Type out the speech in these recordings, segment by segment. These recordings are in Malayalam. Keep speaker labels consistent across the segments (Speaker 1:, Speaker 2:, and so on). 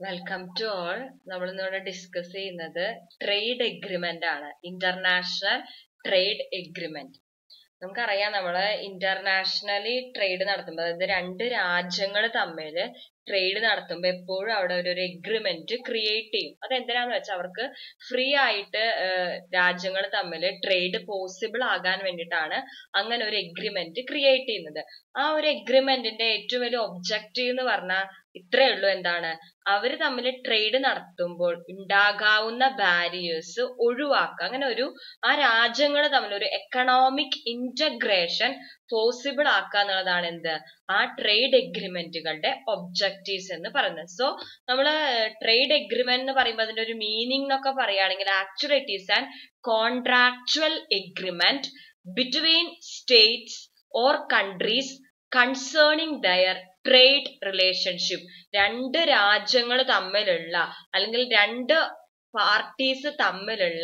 Speaker 1: വെൽക്കം ടു ഓൾ നമ്മൾ ഇന്നിവിടെ ഡിസ്കസ് ചെയ്യുന്നത് ട്രേഡ് എഗ്രിമെന്റ് ആണ് ഇന്റർനാഷണൽ ട്രേഡ് എഗ്രിമെന്റ് നമുക്കറിയാം നമ്മള് ഇന്റർനാഷണലി ട്രേഡ് നടത്തുമ്പോൾ അതായത് രണ്ട് രാജ്യങ്ങൾ തമ്മിൽ ട്രേഡ് നടത്തുമ്പോൾ എപ്പോഴും അവിടെ ഒരു ഒരു എഗ്രിമെന്റ് ക്രിയേറ്റ് ചെയ്യും അത് എന്തിനാന്ന് വെച്ചാൽ അവർക്ക് ഫ്രീ ആയിട്ട് രാജ്യങ്ങൾ തമ്മിൽ ട്രേഡ് പോസിബിൾ ആകാൻ വേണ്ടിയിട്ടാണ് അങ്ങനെ ഒരു എഗ്രിമെന്റ് ക്രിയേറ്റ് ചെയ്യുന്നത് ആ ഒരു എഗ്രിമെന്റിന്റെ ഏറ്റവും വലിയ ഒബ്ജക്റ്റീവ് എന്ന് പറഞ്ഞാൽ ഇത്രേ ഉള്ളൂ എന്താണ് അവർ തമ്മിൽ ട്രേഡ് നടത്തുമ്പോൾ ഉണ്ടാകാവുന്ന ബാരിയേഴ്സ് ഒഴിവാക്കുക അങ്ങനെ ഒരു ആ രാജ്യങ്ങൾ തമ്മിൽ ഒരു എക്കണോമിക് ഇന്റഗ്രേഷൻ പോസിബിൾ ആക്കുക എന്നുള്ളതാണ് എന്ത് ആ ട്രേഡ് എഗ്രിമെന്റുകളുടെ ഒബ്ജക്റ്റീവ്സ് എന്ന് പറയുന്നത് സോ നമ്മൾ ട്രേഡ് എഗ്രിമെന്റ് എന്ന് പറയുമ്പോൾ അതിന്റെ ഒരു മീനിങ് എന്നൊക്കെ പറയുകയാണെങ്കിൽ actually it is an contractual agreement between States or countries concerning there trade relationship രണ്ട് രാജ്യങ്ങൾ തമ്മിലുള്ള അല്ലെങ്കിൽ രണ്ട് പാർട്ടീസ് തമ്മിലുള്ള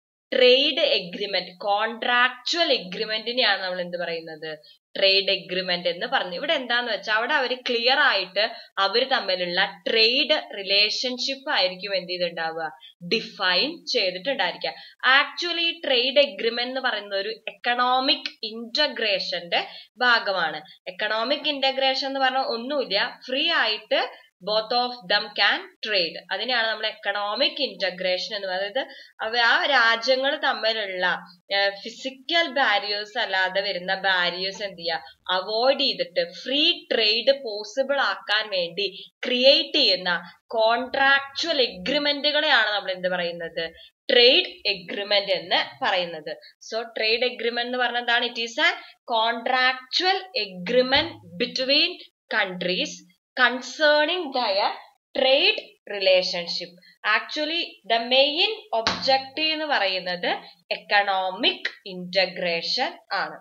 Speaker 1: ട്രേഡ് എഗ്രിമെന്റ് കോൺട്രാക്ച്വൽ എഗ്രിമെന്റിനെയാണ് നമ്മൾ എന്ത് പറയുന്നത് ട്രേഡ് എഗ്രിമെന്റ് എന്ന് പറഞ്ഞു ഇവിടെ എന്താന്ന് വെച്ചാൽ അവിടെ അവർ ക്ലിയർ ആയിട്ട് അവർ തമ്മിലുള്ള ട്രേഡ് റിലേഷൻഷിപ്പ് ആയിരിക്കും എന്ത് ചെയ്തിട്ടുണ്ടാവുക ഡിഫൈൻ ചെയ്തിട്ടുണ്ടായിരിക്കുക ആക്ച്വലി ട്രേഡ് എഗ്രിമെന്റ് എന്ന് പറയുന്നത് ഒരു എക്കണോമിക് ഇന്റഗ്രേഷന്റെ ഭാഗമാണ് എക്കണോമിക് ഇന്റഗ്രേഷൻ എന്ന് പറഞ്ഞാൽ ഒന്നുമില്ല ഫ്രീ ആയിട്ട് both of them can trade അതിനെയാണ് നമ്മൾ എക്കണോമിക് ഇന്റഗ്രേഷൻ എന്ന് പറയുന്നത് അവ ആ രാജ്യങ്ങൾ തമ്മിലുള്ള ഫിസിക്കൽ ബാരിയേഴ്സ് അല്ലാതെ വരുന്ന ബാരിയേഴ്സ് എന്ത് ചെയ്യുക അവോയ്ഡ് ചെയ്തിട്ട് ഫ്രീ ട്രേഡ് പോസിബിൾ ആക്കാൻ വേണ്ടി ക്രിയേറ്റ് ചെയ്യുന്ന കോൺട്രാക്ച്വൽ എഗ്രിമെന്റുകളെയാണ് നമ്മൾ എന്ത് പറയുന്നത് ട്രേഡ് എഗ്രിമെന്റ് എന്ന് പറയുന്നത് സോ ട്രേഡ് എഗ്രിമെന്റ് എന്ന് പറഞ്ഞാൽ എന്താണ് it is an contractual agreement between countries concerning their trade relationship actually the main objective എന്ന് പറയുന്നത് എക്കണോമിക് ഇന്റഗ്രേഷൻ ആണ്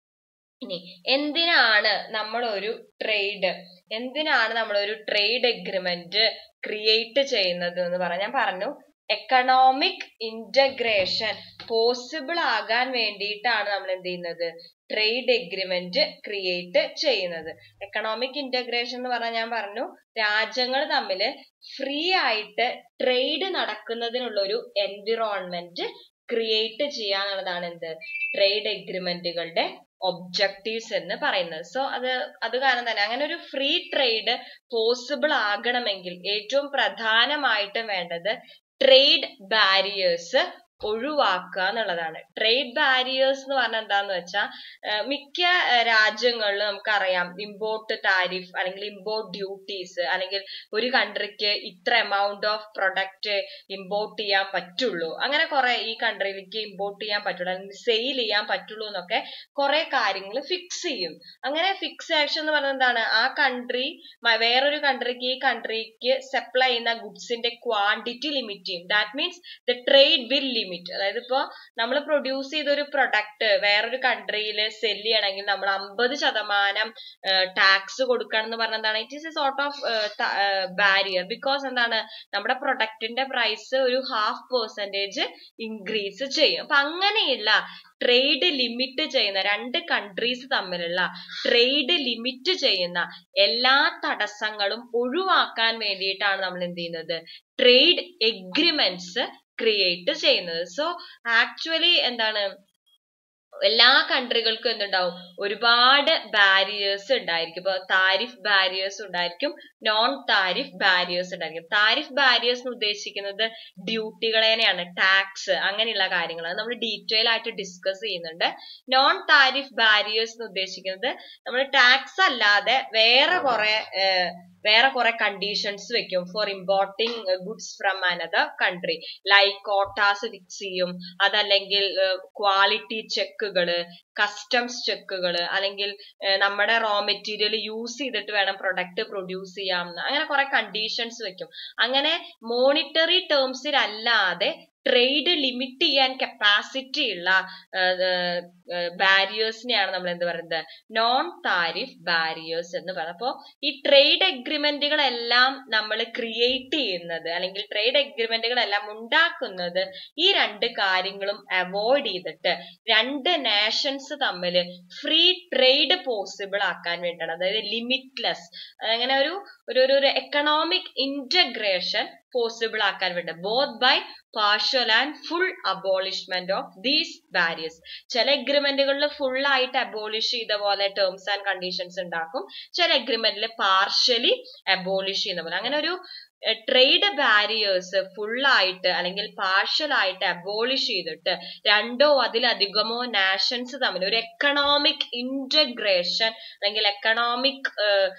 Speaker 1: ഇനി എന്തിനാണ് നമ്മൾ ഒരു ട്രേഡ് എന്തിനാണ് നമ്മൾ ഒരു ട്രേഡ് എഗ്രിമെന്റ് ക്രിയേറ്റ് ചെയ്യുന്നത് എന്ന് പറഞ്ഞാൽ ഞാൻ പറഞ്ഞു എക്കണോമിക് ഇന്റഗ്രേഷൻ പോസിബിൾ ആകാൻ വേണ്ടിയിട്ടാണ് നമ്മൾ എന്ത് ചെയ്യുന്നത് ട്രേഡ് എഗ്രിമെന്റ് ക്രിയേറ്റ് ചെയ്യുന്നത് എക്കണോമിക് ഇന്റഗ്രേഷൻ എന്ന് പറഞ്ഞാൽ ഞാൻ പറഞ്ഞു രാജ്യങ്ങൾ തമ്മിൽ ഫ്രീ ആയിട്ട് ട്രേഡ് നടക്കുന്നതിനുള്ള ഒരു എൻവിറോൺമെന്റ് ക്രിയേറ്റ് ചെയ്യാന്നുള്ളതാണ് എന്ത് ട്രേഡ് എഗ്രിമെന്റുകളുടെ ഒബ്ജക്റ്റീവ്സ് എന്ന് പറയുന്നത് സോ അത് അത് കാരണം തന്നെ അങ്ങനെ ഒരു ഫ്രീ ട്രേഡ് പോസിബിൾ ആകണമെങ്കിൽ ഏറ്റവും പ്രധാനമായിട്ടും വേണ്ടത് ട്രേഡ് ബാരിയേഴ്സ് ഒഴിവാക്കുക എന്നുള്ളതാണ് ട്രേഡ് ബാരിയേഴ്സ് എന്ന് പറഞ്ഞാൽ എന്താന്ന് വെച്ചാൽ മിക്ക രാജ്യങ്ങളിലും നമുക്കറിയാം ഇമ്പോർട്ട് താരിഫ് അല്ലെങ്കിൽ ഇമ്പോർട്ട് ഡ്യൂട്ടീസ് അല്ലെങ്കിൽ ഒരു കൺട്രിക്ക് ഇത്ര എമൗണ്ട് ഓഫ് പ്രൊഡക്റ്റ് ഇമ്പോർട്ട് ചെയ്യാൻ പറ്റുള്ളൂ അങ്ങനെ കുറെ ഈ കൺട്രിയിലേക്ക് ഇമ്പോർട്ട് ചെയ്യാൻ പറ്റുള്ളൂ അല്ലെങ്കിൽ സെയിൽ ചെയ്യാൻ പറ്റുള്ളൂ എന്നൊക്കെ കുറെ കാര്യങ്ങൾ ഫിക്സ് ചെയ്യും അങ്ങനെ ഫിക്സേഷൻ എന്ന് പറയുന്നത് എന്താണ് ആ കൺട്രി വേറൊരു കൺട്രിക്ക് ഈ കൺട്രിക്ക് സപ്ലൈ ചെയ്യുന്ന ഗുഡ്സിന്റെ ക്വാണ്ടിറ്റി ലിമിറ്റ് ചെയ്യും that means the trade will limit അതായത് ഇപ്പോ നമ്മൾ പ്രൊഡ്യൂസ് ചെയ്ത ഒരു പ്രൊഡക്റ്റ് വേറൊരു കൺട്രിയിൽ സെല് ചെയ്യണമെങ്കിൽ നമ്മൾ അമ്പത് ശതമാനം ടാക്സ് കൊടുക്കണം എന്ന് പറഞ്ഞാൽ എന്താണ് it is a sort of barrier because എന്താണ് നമ്മുടെ പ്രൊഡക്റ്റിന്റെ പ്രൈസ് ഒരു ഹാഫ് പെർസെന്റേജ് ഇൻക്രീസ് ചെയ്യും അപ്പൊ അങ്ങനെയുള്ള ട്രേഡ് ലിമിറ്റ് ചെയ്യുന്ന രണ്ട് കൺട്രീസ് തമ്മിലുള്ള ട്രേഡ് ലിമിറ്റ് ചെയ്യുന്ന എല്ലാ തടസ്സങ്ങളും ഒഴിവാക്കാൻ വേണ്ടിയിട്ടാണ് നമ്മൾ എന്ത് ചെയ്യുന്നത് ട്രേഡ് എഗ്രിമെന്റ്സ് ക്രിയേറ്റ് ചെയ്യുന്നത് സോ ആക്ച്വലി എന്താണ് എല്ലാ കൺട്രികൾക്കും എന്തുണ്ടാവും ഒരുപാട് ബാരിയേഴ്സ് ഉണ്ടായിരിക്കും ഇപ്പൊ താരിഫ് ബാരിയേഴ്സ് ഉണ്ടായിരിക്കും നോൺ താരിഫ് ബാരിയേഴ്സ് ഉണ്ടായിരിക്കും താരിഫ് ബാരിയേഴ്സ് എന്ന് ഉദ്ദേശിക്കുന്നത് ഡ്യൂട്ടികളെയാണ് ടാക്സ് അങ്ങനെയുള്ള കാര്യങ്ങൾ നമ്മൾ ഡീറ്റെയിൽ ആയിട്ട് ഡിസ്കസ് ചെയ്യുന്നുണ്ട് നോൺ താരിഫ് ബാരിയേഴ്സ് എന്ന് ഉദ്ദേശിക്കുന്നത് നമ്മൾ ടാക്സ് അല്ലാതെ വേറെ കുറെ വേറെ കുറെ കണ്ടീഷൻസ് വെക്കും for importing goods from another country like quotas fix ചെയ്യും അതല്ലെങ്കിൽ ക്വാളിറ്റി ചെക്കുകള് കസ്റ്റംസ് ചെക്കുകൾ അല്ലെങ്കിൽ നമ്മുടെ റോ മെറ്റീരിയൽ യൂസ് ചെയ്തിട്ട് വേണം പ്രൊഡക്റ്റ് പ്രൊഡ്യൂസ് ചെയ്യാം അങ്ങനെ കുറെ കണ്ടീഷൻസ് വെക്കും അങ്ങനെ മോണിറ്ററി ടേംസിൽ അല്ലാതെ ട്രേഡ് ലിമിറ്റ് ചെയ്യാൻ കപ്പാസിറ്റി ഉള്ള ബാരിയേഴ്സിനെയാണ് നമ്മൾ എന്ത് പറയുന്നത് നോൺ താരിഫ് ബാരിയേഴ്സ് എന്ന് പറയുന്നത് അപ്പോൾ ഈ ട്രേഡ് എഗ്രിമെന്റുകളെല്ലാം നമ്മൾ ക്രിയേറ്റ് ചെയ്യുന്നത് അല്ലെങ്കിൽ ട്രേഡ് എഗ്രിമെന്റുകളെല്ലാം ഉണ്ടാക്കുന്നത് ഈ രണ്ട് കാര്യങ്ങളും അവോയ്ഡ് ചെയ്തിട്ട് രണ്ട് നാഷൻസ് നേഷൻസ് തമ്മിൽ ഫ്രീ ട്രേഡ് പോസിബിൾ ആക്കാൻ വേണ്ടിയാണ് അതായത് ലിമിറ്റ്ലെസ് അങ്ങനെ ഒരു ഒരു ഒരു എക്കണോമിക് ഇന്റഗ്രേഷൻ പോസിബിൾ ആക്കാൻ വേണ്ടി both by partial and full abolishment of these barriers ചില എഗ്രിമെന്റുകളിൽ ഫുൾ ആയിട്ട് അബോളിഷ് ചെയ്ത പോലെ ടേംസ് ആൻഡ് കണ്ടീഷൻസ് ഉണ്ടാക്കും ചില എഗ്രിമെന്റിൽ പാർഷ്യലി അബോളിഷ് ചെയ്യുന്ന പോലെ അങ്ങനെ ഒരു ട്രേഡ് ബാരിയേഴ്സ് ഫുൾ ആയിട്ട് അല്ലെങ്കിൽ പാർഷ്യൽ ആയിട്ട് അബോളിഷ് ചെയ്തിട്ട് രണ്ടോ അതിലധികമോ നാഷൻസ് തമ്മിൽ ഒരു എക്കണോമിക് ഇന്റഗ്രേഷൻ അല്ലെങ്കിൽ എക്കണോമിക്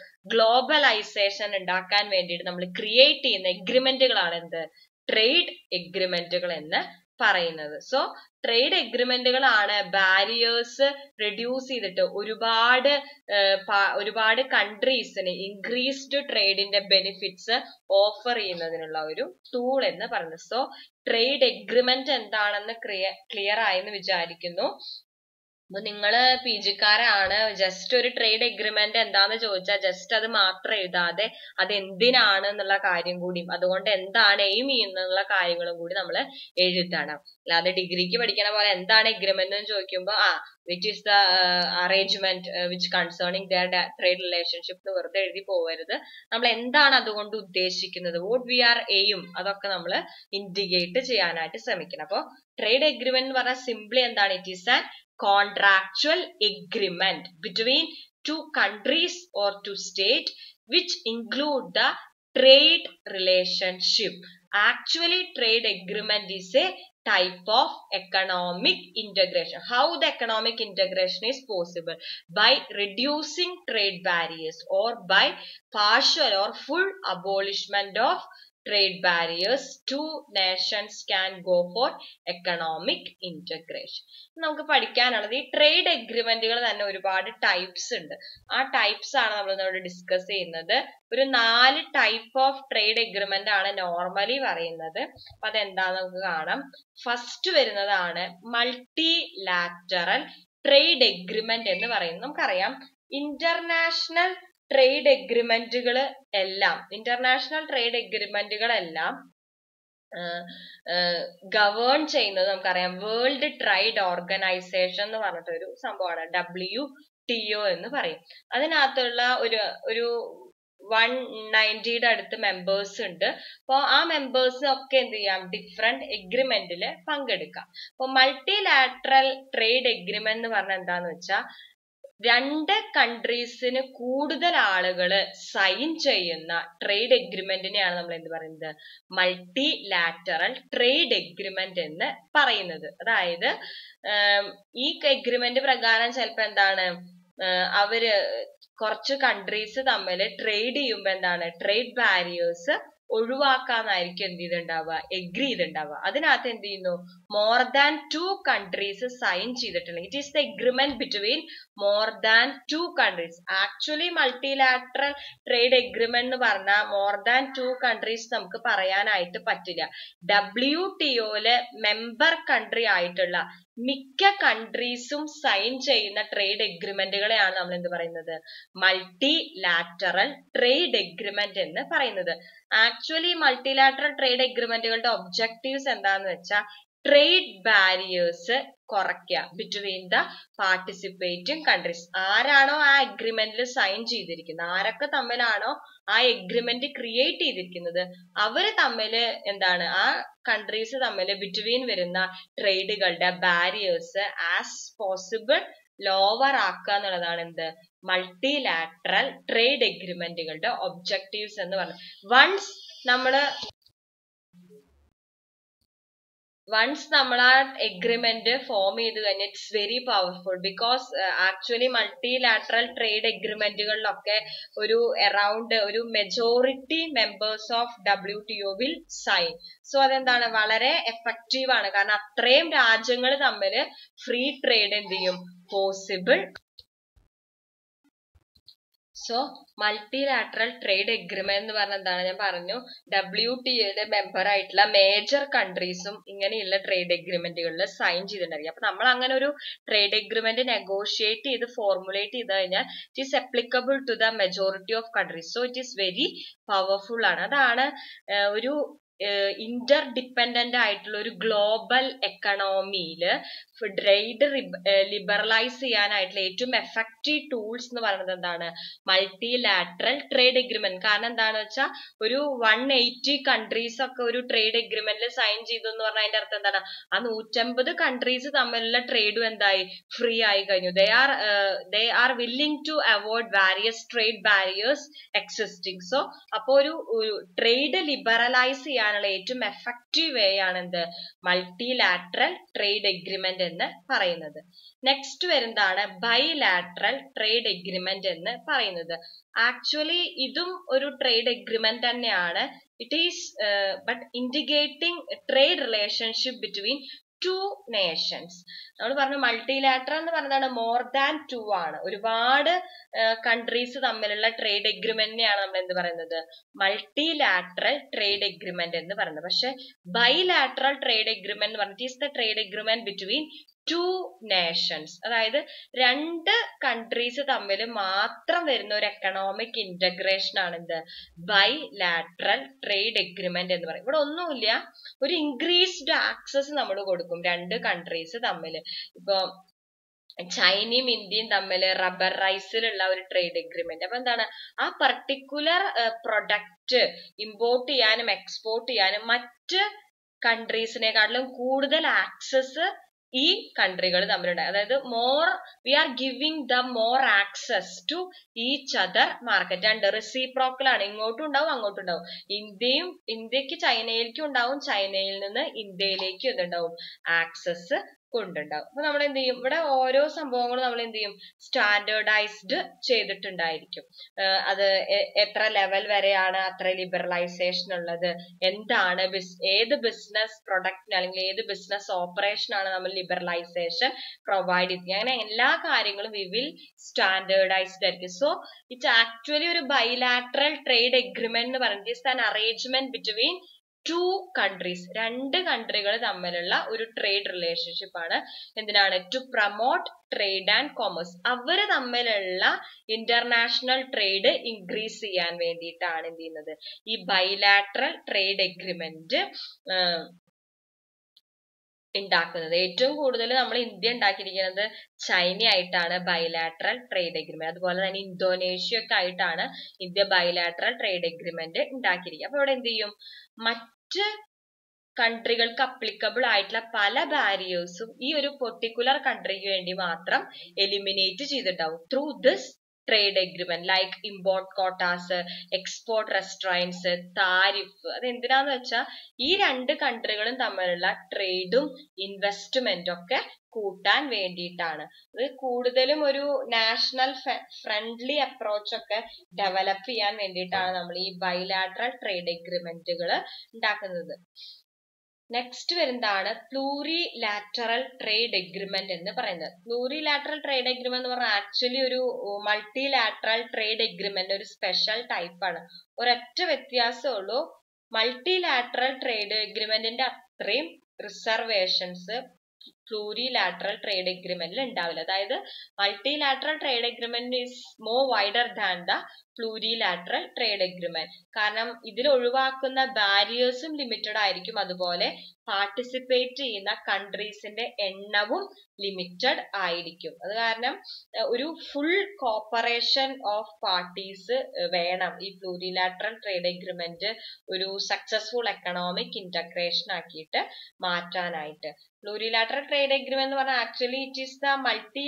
Speaker 1: ഗ്ലോബലൈസേഷൻ ഉണ്ടാക്കാൻ വേണ്ടിയിട്ട് നമ്മൾ ക്രിയേറ്റ് ചെയ്യുന്ന എഗ്രിമെന്റുകളാണ് എന്ത് ട്രേഡ് എഗ്രിമെന്റുകൾ എന്ന് പറയുന്നത് സോ ട്രേഡ് എഗ്രിമെന്റുകളാണ് ബാരിയേഴ്സ് റെഡ്യൂസ് ചെയ്തിട്ട് ഒരുപാട് ഒരുപാട് കൺട്രീസിന് ഇൻക്രീസ്ഡ് ട്രേഡിന്റെ ബെനിഫിറ്റ്സ് ഓഫർ ചെയ്യുന്നതിനുള്ള ഒരു ടൂൾ എന്ന് പറയുന്നത് സോ ട്രേഡ് എഗ്രിമെന്റ് എന്താണെന്ന് ക്ലിയർ ആയെന്ന് വിചാരിക്കുന്നു അപ്പൊ നിങ്ങള് പി ജിക്കാരാണ് ജസ്റ്റ് ഒരു ട്രേഡ് എഗ്രിമെന്റ് എന്താന്ന് ചോദിച്ചാൽ ജസ്റ്റ് അത് മാത്രം എഴുതാതെ അത് എന്തിനാണ് എന്നുള്ള കാര്യം കൂടിയും അതുകൊണ്ട് എന്താണ് എയിം ചെയ്യുന്നുള്ള കാര്യങ്ങളും കൂടി നമ്മൾ എഴുതണം അല്ലാതെ ഡിഗ്രിക്ക് പഠിക്കണ പോലെ എന്താണ് എഗ്രിമെന്റ് എന്ന് ചോദിക്കുമ്പോൾ ആ which is the arrangement which concerning their trade relationship എന്ന് വെറുതെ എഴുതി പോകരുത് നമ്മൾ എന്താണ് അതുകൊണ്ട് ഉദ്ദേശിക്കുന്നത് വോട്ട് വി ആർ എയും അതൊക്കെ നമ്മൾ ഇൻഡിക്കേറ്റ് ചെയ്യാനായിട്ട് ശ്രമിക്കണം അപ്പോൾ ട്രേഡ് എഗ്രിമെന്റ് എന്ന് പറഞ്ഞാൽ സിംപ്ലി എന്താണ് it is an contractual agreement between two countries or two state which include the trade relationship actually trade agreement is a type of economic integration how the economic integration is possible by reducing trade barriers or by partial or full abolishment of trade barriers two nations can go for economic integration നമുക്ക് പഠിക്കാനുള്ളത് ഈ ട്രേഡ് എഗ്രിമെന്റുകൾ തന്നെ ഒരുപാട് ടൈപ്സ് ഉണ്ട് ആ ടൈപ്സ് ആണ് നമ്മൾ ഇവിടെ ഡിസ്കസ് ചെയ്യുന്നത് ഒരു നാല് ടൈപ്പ് ഓഫ് ട്രേഡ് എഗ്രിമെന്റ് ആണ് നോർമലി പറയുന്നത് അപ്പൊ അതെന്താന്ന് നമുക്ക് കാണാം ഫസ്റ്റ് വരുന്നതാണ് മൾട്ടി ലാറ്ററൽ ട്രേഡ് എഗ്രിമെന്റ് എന്ന് പറയുന്നത് നമുക്കറിയാം ഇന്റർനാഷണൽ ട്രേഡ് എഗ്രിമെന്റുകൾ എല്ലാം ഇന്റർനാഷണൽ ട്രേഡ് എഗ്രിമെന്റുകൾ എല്ലാം ഗവേൺ ചെയ്യുന്നത് നമുക്കറിയാം വേൾഡ് ട്രേഡ് ഓർഗനൈസേഷൻ എന്ന് പറഞ്ഞിട്ട് ഒരു സംഭവമാണ് ഡബ്ല്യു ടി ഒ എന്ന് പറയും അതിനകത്തുള്ള ഒരു ഒരു വൺ നയൻറ്റിയുടെ അടുത്ത് മെമ്പേഴ്സ് ഉണ്ട് അപ്പോൾ ആ മെമ്പേഴ്സിന് ഒക്കെ എന്ത് ചെയ്യാം ഡിഫറെന്റ് എഗ്രിമെന്റിൽ പങ്കെടുക്കാം അപ്പോൾ മൾട്ടിലാറ്ററൽ ട്രേഡ് എഗ്രിമെന്റ് എന്ന് പറഞ്ഞാൽ എന്താന്ന് വെച്ചാൽ രണ്ട് കൺട്രീസിന് കൂടുതൽ ആളുകൾ സൈൻ ചെയ്യുന്ന ട്രേഡ് എഗ്രിമെന്റിനെയാണ് നമ്മൾ എന്ത് പറയുന്നത് മൾട്ടി ലാറ്ററൽ ട്രേഡ് എഗ്രിമെന്റ് എന്ന് പറയുന്നത് അതായത് ഈ എഗ്രിമെന്റ് പ്രകാരം ചിലപ്പോ എന്താണ് അവര് കുറച്ച് കൺട്രീസ് തമ്മിൽ ട്രേഡ് ചെയ്യുമ്പോൾ എന്താണ് ട്രേഡ് ബാരിയേഴ്സ് ഒഴിവാക്കാന്നായിരിക്കും എന്ത് ചെയ്തിട്ടുണ്ടാവുക എഗ്രി ചെയ്തിട്ടുണ്ടാവുക അതിനകത്ത് എന്ത് ചെയ്യുന്നു more than two countries sign ചെയ്തിട്ടുണ്ടെങ്കിൽ it is the agreement between more than two countries actually multilateral trade agreement എന്ന് പറഞ്ഞാൽ മോർ ദാൻ ടു കൺട്രീസ് നമുക്ക് പറയാനായിട്ട് പറ്റില്ല ഡബ്ല്യു ടി ഒയില് മെമ്പർ കൺട്രി ആയിട്ടുള്ള മിക്ക കൺട്രീസും സൈൻ ചെയ്യുന്ന ട്രേഡ് എഗ്രിമെന്റുകളെയാണ് നമ്മൾ എന്ത് പറയുന്നത് മൾട്ടി ലാറ്ററൽ ട്രേഡ് എഗ്രിമെന്റ് എന്ന് പറയുന്നത് ആക്ച്വലി മൾട്ടിലാറ്ററൽ ട്രേഡ് എഗ്രിമെന്റുകളുടെ ഒബ്ജക്റ്റീവ്സ് എന്താന്ന് വെച്ചാൽ ട്രേഡ് ബാരിയേഴ്സ് കുറയ്ക്കുക ബിറ്റ്വീൻ ദ പാർട്ടിസിപ്പേറ്റിംഗ് കൺട്രീസ് ആരാണോ ആ അഗ്രിമെന്റിൽ സൈൻ ചെയ്തിരിക്കുന്നത് ആരൊക്കെ തമ്മിലാണോ ആ എഗ്രിമെന്റ് ക്രിയേറ്റ് ചെയ്തിരിക്കുന്നത് അവര് തമ്മിൽ എന്താണ് ആ കൺട്രീസ് തമ്മിൽ ബിറ്റ്വീൻ വരുന്ന ട്രേഡുകളുടെ ബാരിയേഴ്സ് ആസ് പോസിബിൾ ലോവർ ആക്കുക എന്നുള്ളതാണ് എന്ത് മൾട്ടിലാറ്ററൽ ട്രേഡ് എഗ്രിമെന്റുകളുടെ ഒബ്ജക്റ്റീവ്സ് എന്ന് പറഞ്ഞത് വൺസ് നമ്മള് വൺസ് നമ്മൾ ആ എഗ്രിമെന്റ് ഫോം ചെയ്ത് കഴിഞ്ഞാൽ it's very powerful because actually multilateral trade എഗ്രിമെന്റുകളിലൊക്കെ ഒരു അറൌണ്ട് ഒരു majority members of W T O will sign so അതെന്താണ് വളരെ എഫക്റ്റീവ് ആണ് കാരണം അത്രയും രാജ്യങ്ങൾ തമ്മിൽ ഫ്രീ ട്രേഡ് എന്ത് ചെയ്യും possible so multilateral trade agreement എന്ന് പറഞ്ഞ എന്താണ് ഞാൻ പറഞ്ഞു ഡബ്ല്യു ടി എയുടെ മെമ്പർ ആയിട്ടുള്ള മേജർ കൺട്രീസും ഇങ്ങനെയുള്ള ട്രേഡ് എഗ്രിമെന്റുകളിൽ സൈൻ ചെയ്തിട്ടുണ്ടായിരിക്കും അപ്പൊ നമ്മൾ അങ്ങനെ ഒരു ട്രേഡ് എഗ്രിമെന്റ് നെഗോഷിയേറ്റ് ചെയ്ത് ഫോർമുലേറ്റ് ചെയ്ത് കഴിഞ്ഞാൽ it is applicable to the majority of countries so it is very powerful ആണ് അതാണ് ഒരു ഇന്റർ ഡിപ്പെൻഡന്റ് ആയിട്ടുള്ള ഒരു ഗ്ലോബൽ എക്കണോമിയിൽ ട്രേഡ് ലിബറലൈസ് ചെയ്യാനായിട്ടുള്ള ഏറ്റവും എഫക്റ്റീവ് ടൂൾസ് എന്ന് പറയുന്നത് എന്താണ് മൾട്ടിലാറ്ററൽ ട്രേഡ് എഗ്രിമെന്റ് കാരണം എന്താണെന്ന് വെച്ചാൽ ഒരു വൺ എയ്റ്റി കൺട്രീസ് ഒക്കെ ഒരു ട്രേഡ് എഗ്രിമെന്റിൽ സൈൻ ചെയ്തു എന്ന് പറഞ്ഞാൽ അതിന്റെ അർത്ഥം എന്താണ് ആ നൂറ്റമ്പത് കൺട്രീസ് തമ്മിലുള്ള ട്രേഡും എന്തായി ഫ്രീ ആയി കഴിഞ്ഞു they are they are willing to avoid various trade barriers existing so അപ്പൊ ഒരു ട്രേഡ് ലിബറലൈസ് ചെയ്യാനുള്ള ഏറ്റവും എഫക്റ്റീവ് വേ ആണ് എന്ത് മൾട്ടിലാറ്ററൽ ട്രേഡ് എഗ്രിമെന്റ് എന്ന് പറയുന്നത് നെക്സ്റ്റ് വരുന്നതാണ് ബൈലാറ്ററൽ ട്രേഡ് എഗ്രിമെന്റ് എന്ന് പറയുന്നത് ആക്ച്വലി ഇതും ഒരു ട്രേഡ് എഗ്രിമെന്റ് തന്നെയാണ് it is but indicating trade relationship between two nations നമ്മൾ പറഞ്ഞു മൾട്ടിലാറ്ററൽ എന്ന് പറയുന്നതാണ് മോർ ദാൻ ടു ആണ് ഒരുപാട് കൺട്രീസ് തമ്മിലുള്ള ട്രേഡ് എഗ്രിമെന്റിനെയാണ് നമ്മൾ എന്ത് പറയുന്നത് മൾട്ടിലാറ്ററൽ ട്രേഡ് എഗ്രിമെന്റ് എന്ന് പറയുന്നത് പക്ഷെ ബൈലാറ്ററൽ ട്രേഡ് എഗ്രിമെന്റ് എന്ന് പറഞ്ഞിട്ട് is the trade agreement between two nations അതായത് രണ്ട് കൺട്രീസ് തമ്മിൽ മാത്രം വരുന്ന ഒരു എക്കണോമിക് ഇന്റഗ്രേഷൻ ആണ് എന്ത് ബൈലാറ്ററൽ ട്രേഡ് എഗ്രിമെന്റ് എന്ന് പറയും ഇവിടെ ഒന്നുമില്ല ഒരു ഇൻക്രീസ്ഡ് ആക്സസ് നമ്മൾ കൊടുക്കും രണ്ട് കൺട്രീസ് തമ്മിൽ ഇപ്പൊ ചൈനയും ഇന്ത്യയും തമ്മിൽ റബ്ബർ റൈസിലുള്ള ഒരു ട്രേഡ് എഗ്രിമെന്റ് അപ്പൊ എന്താണ് ആ പർട്ടിക്കുലർ പ്രൊഡക്റ്റ് ഇമ്പോർട്ട് ചെയ്യാനും എക്സ്പോർട്ട് ചെയ്യാനും മറ്റ് കൺട്രീസിനെക്കാട്ടിലും കൂടുതൽ ആക്സസ് ഈ കൺട്രികൾ തമ്മിലുണ്ട് അതായത് more we are giving the more access to each other market രണ്ട് റെസിപ്രോക്കൽ ആണ് ഇങ്ങോട്ടും ഉണ്ടാവും അങ്ങോട്ടും ഉണ്ടാവും ഇന്ത്യയും ഇന്ത്യക്ക് ചൈനയിലേക്കും ഉണ്ടാവും ചൈനയിൽ നിന്ന് ഇന്ത്യയിലേക്കും എന്തുണ്ടാവും ആക്സസ് കൊണ്ടുണ്ടാവും അപ്പൊ നമ്മൾ എന്ത് ചെയ്യും ഇവിടെ ഓരോ സംഭവങ്ങളും നമ്മൾ എന്ത് ചെയ്യും സ്റ്റാൻഡേർഡൈസ്ഡ് ചെയ്തിട്ടുണ്ടായിരിക്കും അത് എത്ര ലെവൽ വരെയാണ് അത്ര ലിബറലൈസേഷൻ ഉള്ളത് എന്താണ് ഏത് ബിസിനസ് പ്രൊഡക്റ്റിന് അല്ലെങ്കിൽ ഏത് ബിസിനസ് ഓപ്പറേഷൻ ആണ് നമ്മൾ ലിബറലൈസേഷൻ പ്രൊവൈഡ് ചെയ്യുന്നത് അങ്ങനെ എല്ലാ കാര്യങ്ങളും വി വിൽ സ്റ്റാൻഡേർഡൈസ്ഡ് ആയിരിക്കും സോ ഇറ്റ്സ് ആക്ച്വലി ഒരു ബൈലാറ്ററൽ ട്രേഡ് എഗ്രിമെന്റ് എന്ന് പറയുന്നത് it's an arrangement between two countries രണ്ട് കൺട്രികൾ തമ്മിലുള്ള ഒരു ട്രേഡ് റിലേഷൻഷിപ്പ് ആണ് എന്തിനാണ് to promote trade and commerce അവര് തമ്മിലുള്ള ഇന്റർനാഷണൽ ട്രേഡ് ഇൻക്രീസ് ചെയ്യാൻ വേണ്ടിയിട്ടാണ് എന്ത് ചെയ്യുന്നത് ഈ ബൈലാറ്ററൽ ട്രേഡ് എഗ്രിമെന്റ് ഉണ്ടാക്കുന്നത് ഏറ്റവും കൂടുതൽ നമ്മൾ ഇന്ത്യ ഉണ്ടാക്കിയിരിക്കുന്നത് ചൈന ആയിട്ടാണ് ബൈലാറ്ററൽ ട്രേഡ് എഗ്രിമെന്റ് അതുപോലെ തന്നെ ഇന്തോനേഷ്യ ഒക്കെ ആയിട്ടാണ് ഇന്ത്യ ബൈലാറ്ററൽ ട്രേഡ് എഗ്രിമെന്റ് ഉണ്ടാക്കിയിരിക്കുക അപ്പൊ ഇവിടെ എന്ത് ചെയ്യും മറ്റ് കൺട്രികൾക്ക് അപ്ലിക്കബിൾ ആയിട്ടുള്ള പല ബാരിയേഴ്സും ഈ ഒരു പെർട്ടിക്കുലർ കൺട്രിക്ക് വേണ്ടി മാത്രം എലിമിനേറ്റ് ചെയ്തിട്ടുണ്ടാവും through this trade agreement like import quotas export restraints tariff അത് എന്തിനാന്ന് വെച്ചാൽ ഈ രണ്ട് കൺട്രികളും തമ്മിലുള്ള ട്രേഡും ഇൻവെസ്റ്റ്മെന്റും ഒക്കെ കൂട്ടാൻ വേണ്ടിയിട്ടാണ് ഇത് കൂടുതലും ഒരു നാഷണൽ ഫ്രണ്ട്ലി അപ്രോച്ച് ഒക്കെ ഡെവലപ്പ് ചെയ്യാൻ വേണ്ടിയിട്ടാണ് നമ്മൾ ഈ ബൈലാറ്ററൽ ട്രേഡ് എഗ്രിമെന്റുകൾ ഉണ്ടാക്കുന്നത് നെക്സ്റ്റ് വരുന്നതാണ് പ്ലൂറി ലാറ്ററൽ ട്രേഡ് എഗ്രിമെന്റ് എന്ന് പറയുന്നത് പ്ലൂറി ലാറ്ററൽ ട്രേഡ് എഗ്രിമെന്റ് എന്ന് പറഞ്ഞാൽ ആക്ച്വലി ഒരു മൾട്ടി ലാറ്ററൽ ട്രേഡ് എഗ്രിമെന്റ് ഒരു സ്പെഷ്യൽ ടൈപ്പ് ആണ് ഒരൊറ്റ വ്യത്യാസമേ ഉള്ളൂ മൾട്ടി ലാറ്ററൽ ട്രേഡ് എഗ്രിമെന്റിന്റെ അത്രയും റിസർവേഷൻസ് പ്ലൂരിലാറ്ററൽ ട്രേഡ് എഗ്രിമെന്റിൽ ഉണ്ടാവില്ല അതായത് multilateral trade agreement is more wider than the plurilateral trade agreement കാരണം ഇതിൽ ഒഴിവാക്കുന്ന ബാരിയേഴ്സും ലിമിറ്റഡ് ആയിരിക്കും അതുപോലെ പാർട്ടിസിപ്പേറ്റ് ചെയ്യുന്ന കൺട്രീസിന്റെ എണ്ണവും ലിമിറ്റഡ് ആയിരിക്കും അത് കാരണം ഒരു ഫുൾ കോപ്പറേഷൻ ഓഫ് പാർട്ടീസ് വേണം ഈ പ്ലൂരിലാറ്ററൽ ട്രേഡ് എഗ്രിമെന്റ് ഒരു സക്സസ്ഫുൾ എക്കണോമിക് ഇന്റഗ്രേഷൻ ആക്കിയിട്ട് മാറ്റാനായിട്ട് പ്ലൂരിലാറ്ററൽ ട്രേഡ് എഗ്രിമെന്റ് എന്ന് പറഞ്ഞാൽ actually it is the multi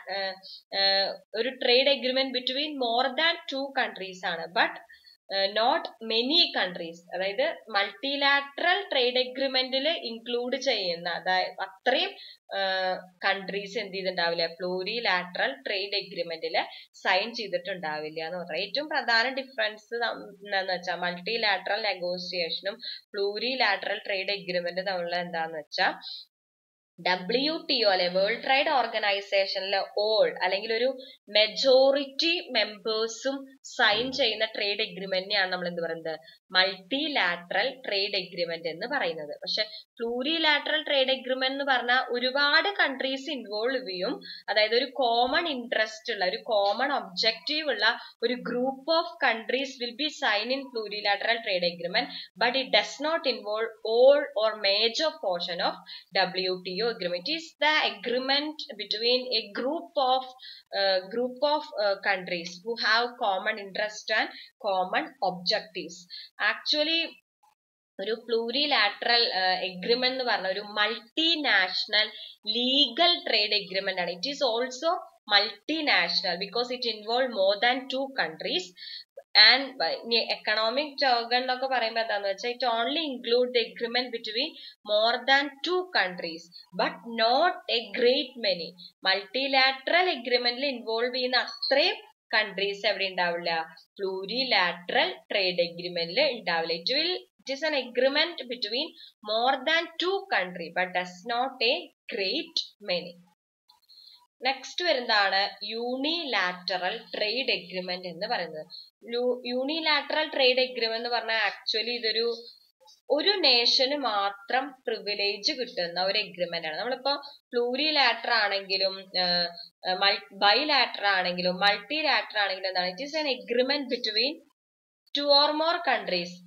Speaker 1: ഒരു trade agreement between more than two countries ആണ് ബട്ട് നോട്ട് മെനി കൺട്രീസ് അതായത് മൾട്ടിലാറ്ററൽ ട്രേഡ് എഗ്രിമെന്റിൽ ഇൻക്ലൂഡ് ചെയ്യുന്ന അതായത് അത്രയും കൺട്രീസ് എന്ത് ചെയ്തിട്ടുണ്ടാവില്ല പ്ലൂരിലാറ്ററൽ ട്രേഡ് എഗ്രിമെന്റിൽ സൈൻ ചെയ്തിട്ടുണ്ടാവില്ല എന്ന് പറയാം ഏറ്റവും പ്രധാന ഡിഫറൻസ് എന്താന്ന് വെച്ചാൽ മൾട്ടിലാറ്ററൽ നെഗോസിയേഷനും പ്ലൂരിലാറ്ററൽ ട്രേഡ് എഗ്രിമെന്റ് തമ്മിലുള്ള എന്താന്ന് വെച്ചാൽ ഡബ്ല്യു ടി ഒ അല്ലെ വേൾഡ് ട്രേഡ് ഓർഗനൈസേഷനിലെ ഓൾ അല്ലെങ്കിൽ ഒരു മെജോറിറ്റി മെമ്പേഴ്സും സൈൻ ചെയ്യുന്ന ട്രേഡ് എഗ്രിമെന്റിനെയാണ് നമ്മൾ എന്ത് പറയുന്നത് മൾട്ടിലാറ്ററൽ ട്രേഡ് എഗ്രിമെന്റ് എന്ന് പറയുന്നത് പക്ഷെ പ്ലൂരിലാറ്ററൽ ട്രേഡ് എഗ്രിമെന്റ് എന്ന് പറഞ്ഞാൽ ഒരുപാട് കൺട്രീസ് ഇൻവോൾവ് ചെയ്യും അതായത് ഒരു കോമൺ ഇൻട്രസ്റ്റ് ഉള്ള ഒരു കോമൺ ഒബ്ജക്റ്റീവ് ഉള്ള ഒരു group of countries will be sign in plurilateral trade agreement but it does not involve all or major portion of WTO agreement. It is the agreement between a group of uh, group of uh, countries who have common interest and common objectives. Actually, ഒരു പ്ലൂരിലാറ്ററൽ എഗ്രിമെന്റ് എന്ന് പറഞ്ഞ ഒരു മൾട്ടിനാഷണൽ ലീഗൽ ട്രേഡ് എഗ്രിമെന്റ് ആണ് it is also multinational because it involve more than two countries and economic എന്നൊക്കെ പറയുമ്പോൾ എന്താന്ന് വെച്ചാൽ it only include the agreement between more than two countries but not a great many multilateral എഗ്രിമെന്റിൽ ഇൻവോൾവ് ചെയ്യുന്ന അത്രയും കൺട്രീസ് എവിടെ ഉണ്ടാവില്ല പ്ലൂരിലാറ്ററൽ ട്രേഡ് എഗ്രിമെന്റിൽ ഉണ്ടാവില്ല it will it is an agreement between more than two country but does not a great many next വരുന്നതാണ് യൂണിലാറ്ററൽ ട്രേഡ് എഗ്രിമെന്റ് എന്ന് പറയുന്നത് യൂണിലാറ്ററൽ ട്രേഡ് എഗ്രിമെന്റ് എന്ന് പറഞ്ഞാൽ ആക്ച്വലി ഇതൊരു ഒരു നേഷന് മാത്രം പ്രിവിലേജ് കിട്ടുന്ന ഒരു എഗ്രിമെന്റ് ആണ് നമ്മളിപ്പോ പ്ലൂരിലാറ്റർ ആണെങ്കിലും ബൈലാറ്റർ ആണെങ്കിലും മൾട്ടിലാറ്റർ ആണെങ്കിലും എന്താണ് it is an agreement between two or more countries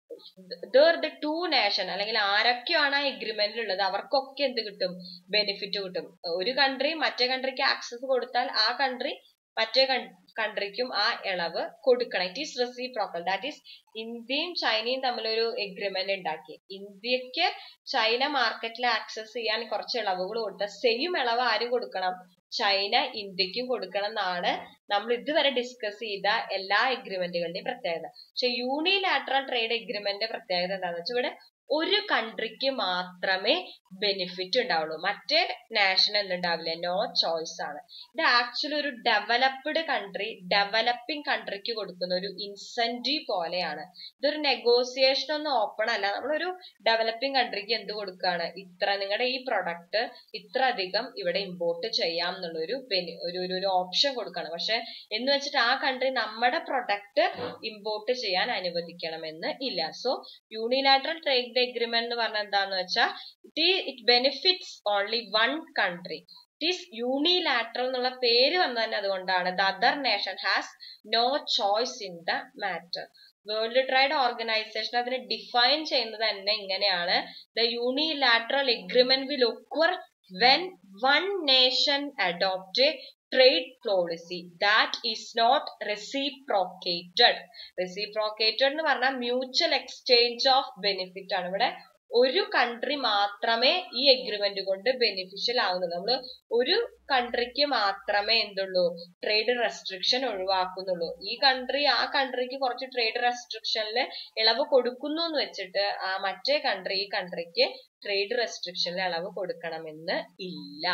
Speaker 1: their the two nation അല്ലെങ്കിൽ ആരൊക്കെയാണ് ആ എഗ്രിമെന്റിൽ ഉള്ളത് അവർക്കൊക്കെ എന്ത് കിട്ടും ബെനിഫിറ്റ് കിട്ടും ഒരു കൺട്രി മറ്റേ കൺട്രിക്ക് ആക്സസ് കൊടുത്താൽ ആ കൺട്രി മറ്റേ കൺട്രിക്കും ആ ഇളവ് കൊടുക്കണം it is reciprocal that is ഇന്ത്യയും ചൈനയും തമ്മിലൊരു എഗ്രിമെന്റ് ഉണ്ടാക്കി ഇന്ത്യക്ക് ചൈന മാർക്കറ്റിൽ ആക്സസ് ചെയ്യാൻ കുറച്ച് ഇളവുകൾ കൊടുത്ത സെയിം ഇളവ് ആരും കൊടുക്കണം ചൈന ഇന്ത്യക്കും കൊടുക്കണം എന്നാണ് നമ്മൾ ഇതുവരെ ഡിസ്കസ് ചെയ്ത എല്ലാ എഗ്രിമെന്റുകളുടെയും പ്രത്യേകത പക്ഷെ യൂണിലാറ്ററൽ ട്രേഡ് എഗ്രിമെന്റ് പ്രത്യേകത എന്താണെന്ന് വെച്ചാൽ ഇവിടെ ഒരു കൺട്രിക്ക് മാത്രമേ ബെനിഫിറ്റ് ഉണ്ടാവുള്ളൂ മറ്റേ നാഷന് എന്തുണ്ടാവില്ല നോ ചോയ്സ് ആണ് ഇത് ആക്ച്വലി ഒരു ഡെവലപ്ഡ് കൺട്രി ഡെവലപ്പിംഗ് കൺട്രിക്ക് കൊടുക്കുന്ന ഒരു ഇൻസെന്റീവ് പോലെയാണ് ഇതൊരു നെഗോസിയേഷൻ ഒന്നും ഓപ്പൺ അല്ല നമ്മളൊരു ഡെവലപ്പിംഗ് കൺട്രിക്ക് എന്ത് കൊടുക്കുകയാണ് ഇത്ര നിങ്ങളുടെ ഈ പ്രൊഡക്റ്റ് ഇത്ര അധികം ഇവിടെ ഇമ്പോർട്ട് ചെയ്യാം എന്നുള്ള ഒരു ഒരു ഒരു ഓപ്ഷൻ കൊടുക്കുകയാണ് പക്ഷെ എന്ന് വെച്ചിട്ട് ആ കൺട്രി നമ്മുടെ പ്രൊഡക്റ്റ് ഇമ്പോർട്ട് ചെയ്യാൻ അനുവദിക്കണമെന്ന് ഇല്ല സോ യൂണിലാറ്ററൽ ട്രേഡ് എഗ്രിമെന്റ് എന്ന് പറഞ്ഞാൽ എന്താന്ന് വെച്ചാൽ it it benefits only one country it is unilateral എന്നുള്ള പേര് വന്നത് തന്നെ അതുകൊണ്ടാണ് the other nation has no choice in the matter world trade organisation അതിനെ ഡിഫൈൻ ചെയ്യുന്നത് തന്നെ ഇങ്ങനെയാണ് the unilateral agreement will occur when one nation adopt trade policy that is not reciprocated reciprocated എന്ന് പറഞ്ഞാൽ മ്യൂച്വൽ എക്സ്ചേഞ്ച് ഓഫ് ബെനിഫിറ്റ് ആണ് ഇവിടെ ഒരു കൺട്രി മാത്രമേ ഈ എഗ്രിമെന്റ് കൊണ്ട് ബെനിഫിഷ്യൽ ആവുന്നുള്ളൂ നമ്മൾ ഒരു കൺട്രിക്ക് മാത്രമേ എന്തുള്ളൂ ട്രേഡ് റെസ്ട്രിക്ഷൻ ഒഴിവാക്കുന്നുള്ളൂ ഈ കൺട്രി ആ കൺട്രിക്ക് കുറച്ച് ട്രേഡ് റെസ്ട്രിക്ഷനിൽ ഇളവ് കൊടുക്കുന്നു എന്ന് വെച്ചിട്ട് ആ മറ്റേ കൺട്രി ഈ കൺട്രിക്ക് ട്രേഡ് റെസ്ട്രിക്ഷനിൽ ഇളവ് കൊടുക്കണമെന്ന് ഇല്ല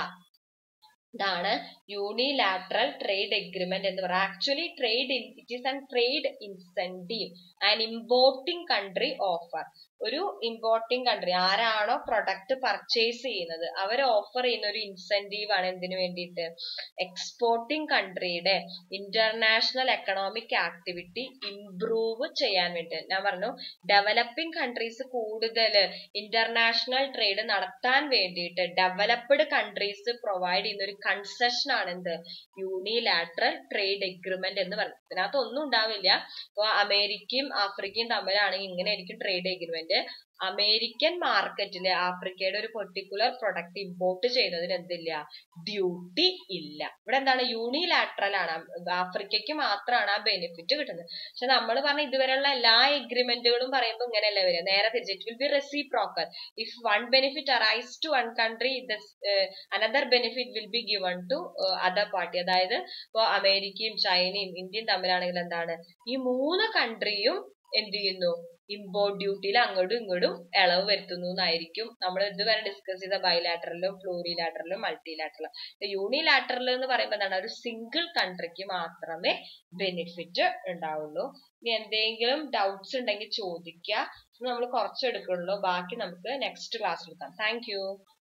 Speaker 1: ഇതാണ് യൂണിലാറ്ററൽ ട്രേഡ് എഗ്രിമെന്റ് എന്ന് പറയുന്നത് actually trade it is an trade incentive and importing country offer ഒരു ഇമ്പോർട്ടിംഗ് കൺട്രി ആരാണോ പ്രൊഡക്റ്റ് പർച്ചേസ് ചെയ്യുന്നത് അവർ ഓഫർ ചെയ്യുന്ന ഒരു ഇൻസെന്റീവ് ആണ് എന്തിനു വേണ്ടിയിട്ട് എക്സ്പോർട്ടിംഗ് കൺട്രിയുടെ ഇന്റർനാഷണൽ എക്കണോമിക് ആക്ടിവിറ്റി ഇംപ്രൂവ് ചെയ്യാൻ വേണ്ടി ഞാൻ പറഞ്ഞു ഡെവലപ്പിംഗ് കൺട്രീസ് കൂടുതൽ ഇന്റർനാഷണൽ ട്രേഡ് നടത്താൻ വേണ്ടിയിട്ട് ഡെവലപ്ഡ് കൺട്രീസ് പ്രൊവൈഡ് ചെയ്യുന്ന ഒരു കൺസെഷൻ ആണ് എന്ത് യൂണിലാറ്ററൽ ട്രേഡ് എഗ്രിമെന്റ് എന്ന് പറയുന്നത് ഇതിനകത്ത് ഒന്നും ഉണ്ടാവില്ല ഇപ്പൊ അമേരിക്കയും ആഫ്രിക്കയും തമ്മിലാണെങ്കിൽ ഇങ്ങനെ ആയിരിക്കും ട്രേഡ് എഗ്രിമെന്റ് അമേരിക്കൻ മാർക്കറ്റിൽ ആഫ്രിക്കയുടെ ഒരു പെർട്ടിക്കുലർ പ്രൊഡക്റ്റ് ഇമ്പോർട്ട് ചെയ്യുന്നതിന് എന്തില്ല ഡ്യൂട്ടി ഇല്ല ഇവിടെ എന്താണ് യൂണിലാറ്ററൽ ആണ് ആഫ്രിക്കയ്ക്ക് മാത്രമാണ് ആ ബെനിഫിറ്റ് കിട്ടുന്നത് പക്ഷെ നമ്മൾ പറഞ്ഞ ഇതുവരെയുള്ള എല്ലാ എഗ്രിമെന്റുകളും പറയുമ്പോൾ ഇങ്ങനെയല്ല വരിക നേരെ തിരിച്ച് it will be reciprocal if one benefit arise to one country another benefit will be given to other party അതായത് ഇപ്പോ അമേരിക്കയും ചൈനയും ഇന്ത്യയും തമ്മിലാണെങ്കിൽ എന്താണ് ഈ മൂന്ന് കൺട്രിയും എന്ത് ചെയ്യുന്നു ഇമ്പോർട്ട് ഡ്യൂട്ടിയിൽ അങ്ങോട്ടും ഇങ്ങോട്ടും ഇളവ് വരുത്തുന്നു എന്നായിരിക്കും നമ്മൾ ഇതുവരെ ഡിസ്കസ് ചെയ്ത ബൈലാറ്ററലും ഫ്ലൂറിലാറ്ററലും മൾട്ടിലാറ്ററലും യൂണിലാറ്ററൽ എന്ന് പറയുമ്പോൾ എന്താണ് ഒരു സിംഗിൾ കൺട്രിക്ക് മാത്രമേ ബെനിഫിറ്റ് ഉണ്ടാവുള്ളൂ ഇനി എന്തെങ്കിലും ഡൗട്ട്സ് ഉണ്ടെങ്കിൽ ചോദിക്കുക നമ്മൾ കുറച്ച് എടുക്കുള്ളൂ ബാക്കി നമുക്ക് നെക്സ്റ്റ് ക്ലാസ്സിൽ എടുക്കാം താങ്ക്